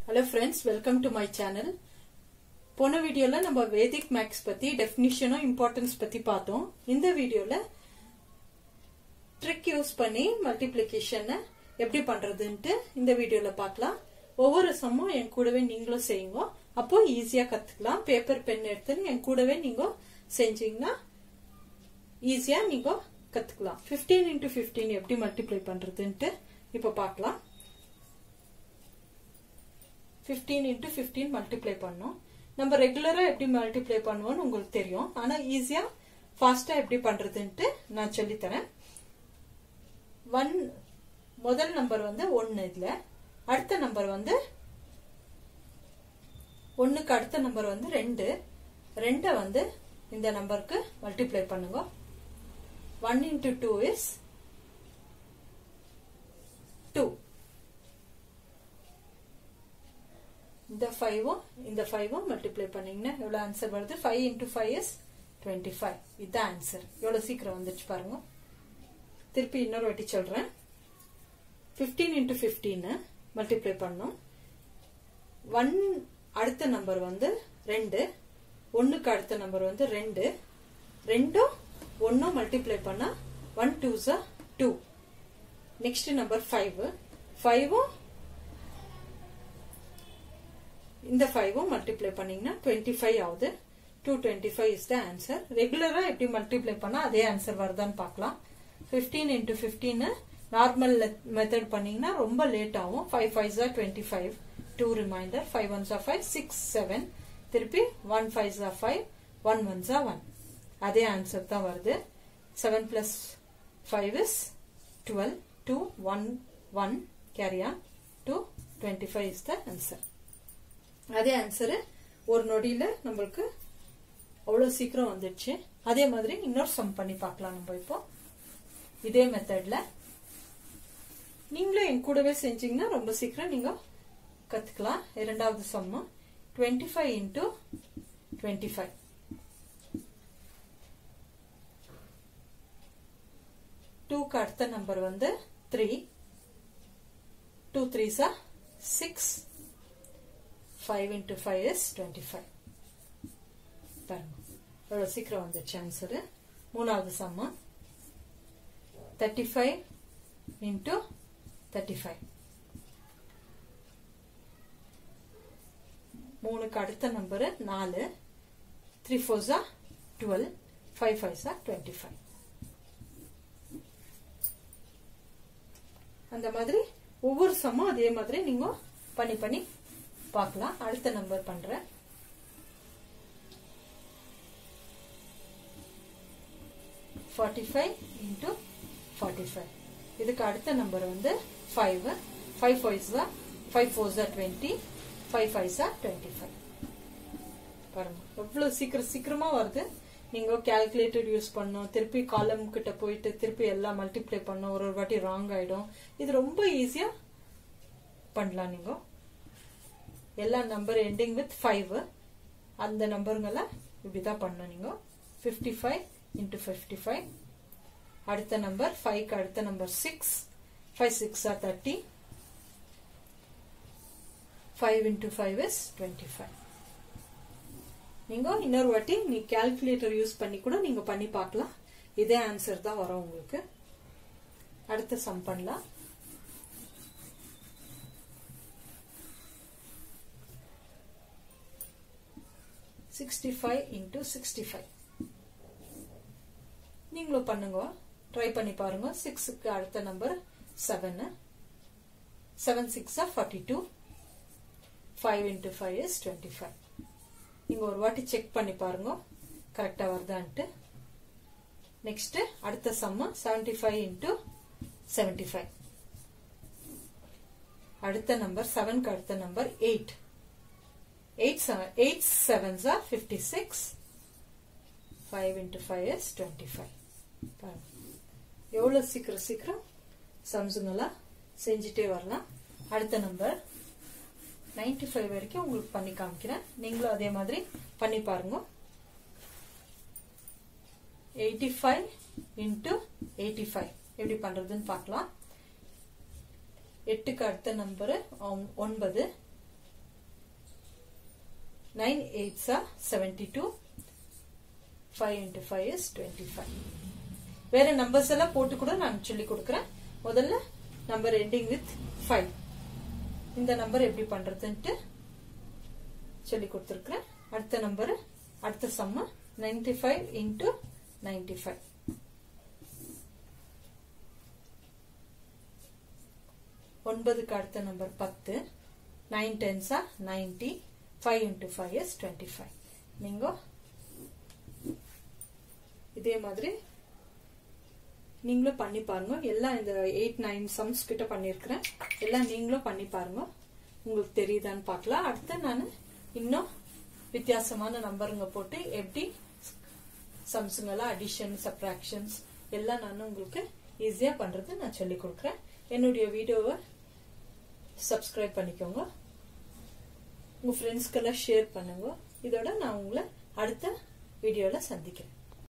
hello friends welcome to my channel போன வீடியோல நம்ம வேதிக் மேக்ஸ் பத்தி டெஃபினிஷனும் இம்பார்ட்டன்ஸ் பத்தி பார்த்தோம் இந்த வீடியோல ட்ரிக் யூஸ் பண்ணி மல்டிப்ளிகேஷனை எப்படி பண்றதுன்ட்டு இந்த வீடியோல பார்க்கலாம் ஒவ்வொரு சம்மும் என் கூடவே நீங்களும் செய்யுங்க அப்போ ஈஸியா கத்துக்கலாம் பேப்பர் பென் எடுத்து என் கூடவே நீங்க செஞ்சீங்கன்னா ஈஸியா நீங்க கத்துக்கலாம் 15 இன்டூ ஃபிஃப்டீன் எப்படி மல்டிப்ளை பண்றதுன்ட்டு இப்போ பார்க்கலாம் 15 இன்டூ ஃபிஃப்டீன் மல்டிப்ளை பண்ணோம் நம்ம ரெகுலரா எப்படி மல்டிப்ளை பண்ணுவோம்னு உங்களுக்கு தெரியும் ஆனா ஈஸியா ஃபாஸ்டா எப்படி பண்றதுன்ட்டு நான் சொல்லித்தரேன் ஒன் முதல் நம்பர் வந்து ஒன்னு இதுல அடுத்த நம்பர் வந்து ஒன்னுக்கு அடுத்த நம்பர் வந்து ரெண்டு ரெண்டை வந்து இந்த நம்பருக்கு மல்டிப்ளை பண்ணுங்க one into two is two இந்த ஃபைவும் இந்த ஃபைவும் மல்டிப்ளை பண்ணீங்கன்னா எவ்வளவு ஆன்சர் வருது five into five is twenty five இதுதான் ஆன்சர் எவ்வளவு சீக்கிரம் வந்துச்சு பாருங்க திருப்பி இன்னொரு வாட்டி சொல்றேன் ஃபிஃப்டீன் இன்டூ ஃபிஃப்டீன் மல்டிப்ளை பண்ணோம் ஒன் அடுத்த நம்பர் வந்து ரெண்டு ஒன்னுக்கு அடுத்த நம்பர் வந்து ரெண்டு ரெண்டும் ஒன்னும் மல்டிப்ளை பண்ணா ஒன் டூ ஜா டூ நெக்ஸ்ட் நம்பர் ஃபைவ் ஃபைவும் இந்த ஃபைவும் மல்டிப்ளை பண்ணீங்கன்னா டுவெண்ட்டி ஃபைவ் ஆகுது two twenty five is the answer ரெகுலரா எப்படி மல்டிப்ளை பண்ணா அதே ஆன்சர் வருதான்னு பார்க்கலாம் fifteen into fifteen normal method பண்ணீங்கன்னா ரொம்ப லேட் ஆகும் ஃபைவ் ஃபைவ் ஜா twenty five two reminder five one ஜா ஃபைவ் சிக்ஸ் செவன் திருப்பி ஒன் ஃபைவ் ஜா ஃபைவ் ஒன் ஒன் ஜா ஒன் அதே ஆன்சர் தான் வருது seven plus five is twelve two one one கேரியா two twenty five is the answer அதே ஆன்சரு ஒரு நொடியில நம்மளுக்கு அவ்வளவு சீக்கிரம் வந்துடுச்சு அதே மாதிரி இன்னொரு சம் பண்ணி பார்க்கலாம் நம்ம இப்போ இதே மெத்தட்ல நீங்களும் என் கூடவே செஞ்சீங்கன்னா ரொம்ப சீக்கிரம் நீங்க கத்துக்கலாம் இரண்டாவது sum twenty five into twenty five டூக்கு அடுத்த நம்பர் வந்து த்ரீ டூ த்ரீஸா six five into five is twenty five பாருங்க எவ்வளோ சீக்கிரம் வந்துச்சு ஆன்சரு மூணாவது sum thirty five into thirty five மூணுக்கு அடுத்த நம்பரு நாலு த்ரீ ஃபோர்ஸா டுவெல் ஃபைவ் ஃபைவ்ஸா டுவெண்ட்டி ஃபைவ் அந்த மாதிரி ஒவ்வொரு சம்மும் அதே மாதிரி நீங்க பண்ணி பண்ணி பார்க்கலாம் அடுத்த நம்பர் பண்றேன் forty five into forty five இதுக்கு அடுத்த நம்பர் வந்து ஃபைவ் ஃபைவ் ஃபைவ்ஸா ஃபைவ் ஃபோர்ஸா டுவெண்ட்டி ஃபைவ் ஃபைவ்ஸா டுவெண்ட்டி ஃபைவ் பாருங்க எவ்வளவு சீக்கிரம் சீக்கிரமா வருது நீங்க கால்குலேட்டர் யூஸ் பண்ணும் திருப்பி காலம் கிட்ட போயிட்டு திருப்பி எல்லாம் மல்டிப்ளை பண்ணும் ஒரு ஒரு வாட்டி ராங் ஆயிடும் இது ரொம்ப ஈஸியா பண்ணலாம் நீங்க எல்லா நம்பர் எண்டிங் வித் ஃபைவ் அந்த நம்பருங்களை இப்படிதான் பண்ணணும் நீங்க fifty five into fifty five அடுத்த நம்பர் ஃபைவ்க்கு அடுத்த number six five six are thirty five into five is twenty five நீங்க இன்னொரு வாட்டி நீ கால்குலேட்டர் யூஸ் பண்ணி கூட நீங்க பண்ணி பார்க்கலாம் இதே ஆன்சர் தான் வரும் உங்களுக்கு அடுத்த சம் பண்ணலாம் sixty five into sixty five நீங்களும் பண்ணுங்க ட்ரை பண்ணி பாருங்க சிக்ஸுக்கு அடுத்த நம்பர் செவன் செவன் சிக்ஸா forty two five into five is twenty five நீங்க ஒரு வாட்டி செக் பண்ணி பாருங்க கரெக்டா வருதான்ட்டு நெக்ஸ்ட் அடுத்த sum seventy five into seventy five அடுத்த நம்பர் செவன்க்கு அடுத்த number eight eight seven eight sevens are fifty six five into five is twenty five எவ்வளவு சீக்கிரம் சீக்கிரம் சம்ஸுங்கெல்லாம் செஞ்சுட்டே வரலாம் அடுத்த நம்பர் நைன்டி ஃபைவ் வரைக்கும் உங்களுக்கு பண்ணி காமிக்கிறேன் நீங்களும் அதே மாதிரி பண்ணி பாருங்க eighty five into eighty five எப்படி பண்றதுன்னு பார்க்கலாம் எட்டுக்கு அடுத்த நம்பரு ஒன்பது நைன் எயிட்ஸா seventy two five into five is twenty five வேற நம்பர்ஸ் எல்லாம் போட்டு கூட நான் சொல்லி கொடுக்குறேன் முதல்ல நம்பர் எண்டிங் வித் ஃபைவ் இந்த நம்பர் எப்படி பண்றதுன்ட்டு சொல்லி கொடுத்துருக்குறேன் அடுத்த நம்பர் அடுத்த sum ninety five into ninety five ஒன்பதுக்கு அடுத்த நம்பர் பத்து நைன் டென்ஸா ninety five into five is twenty five நீங்க இதே மாதிரி நீங்களும் பண்ணி பாருங்க எல்லாம் இந்த எயிட் நைன் சம்ஸ் கிட்ட பண்ணிருக்கிறேன் எல்லாம் நீங்களும் பண்ணி பாருங்க உங்களுக்கு தெரியுதான்னு பார்க்கலாம் அடுத்து நான் இன்னும் வித்தியாசமான நம்பருங்க போட்டு எப்படி சம்ஸுங்கெல்லாம் அடிஷன் சப்ராக்ஷன்ஸ் எல்லாம் நான் உங்களுக்கு ஈஸியா பண்றது நான் சொல்லி கொடுக்குறேன் என்னுடைய வீடியோவை சப்ஸ்கிரைப் பண்ணிக்கோங்க உங்க ஃப்ரெண்ட்ஸ்க்கெல்லாம் ஷேர் பண்ணுங்க இதோட நான் உங்களை அடுத்த வீடியோல சந்திக்கிறேன்